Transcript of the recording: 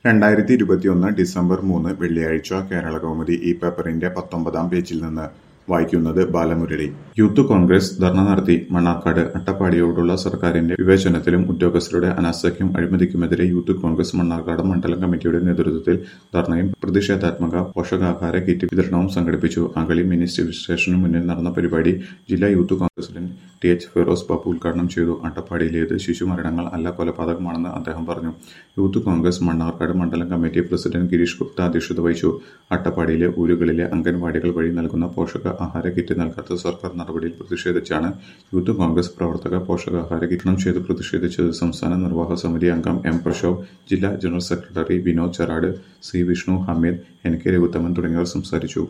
രണ്ടായിരത്തി ഇരുപത്തിയൊന്ന് ഡിസംബർ മൂന്ന് വെള്ളിയാഴ്ച കേരളകൗമുദി ഈ പേപ്പറിന്റെ പത്തൊമ്പതാം പേജിൽ നിന്ന് വായിക്കുന്നത് ബാലമുരളി യൂത്ത് കോൺഗ്രസ് ധർണ നടത്തി മണ്ണാർക്കാട് അട്ടപ്പാടിയോടുള്ള സർക്കാരിന്റെ വിവേചനത്തിലും ഉദ്യോഗസ്ഥരുടെ അനാസ്ഥയ്ക്കും അഴിമതിക്കുമെതിരെ യൂത്ത് കോൺഗ്രസ് മണ്ണാർക്കാട് മണ്ഡലം കമ്മിറ്റിയുടെ നേതൃത്വത്തിൽ ധർണയും പ്രതിഷേധാത്മക പോഷകാഹാര കിറ്റ് വിതരണവും സംഘടിപ്പിച്ചു അഗളി മിനി സിവിൽ സ്റ്റേഷന് മുന്നിൽ നടന്ന പരിപാടി ജില്ലാ youth Congress president T H Firoz Babu ഉദ്ഘാടനം ചെയ്തു അട്ടപ്പാടിയിലേത് ശിശുമരണങ്ങൾ അല്ല കൊലപാതകമാണെന്ന് അദ്ദേഹം പറഞ്ഞു യൂത്ത് കോൺഗ്രസ് മണ്ണാർക്കാട് മണ്ഡലം കമ്മിറ്റി പ്രസിഡന്റ് ഗിരീഷ് ഗുപ്ത അധ്യക്ഷത വഹിച്ചു അട്ടപ്പാടിയിലെ ഊരുകളിലെ അംഗൻവാടികൾ വഴി നൽകുന്ന പോഷക ആഹാര കിറ്റ് നൽകാത്ത സർക്കാർ നടപടിയിൽ പ്രതിഷേധിച്ചാണ് യൂത്ത് കോൺഗ്രസ് പ്രവർത്തക പോഷകാഹാര കിറ്റണം ചെയ്ത് പ്രതിഷേധിച്ചത് സംസ്ഥാന നിർവാഹക സമിതി അംഗം എം പ്രശോഭ് ജില്ലാ general secretary Vinod Cherad C Vishnu Hameed N K Raghuthaman തുടങ്ങിയവർ സംസാരിച്ചു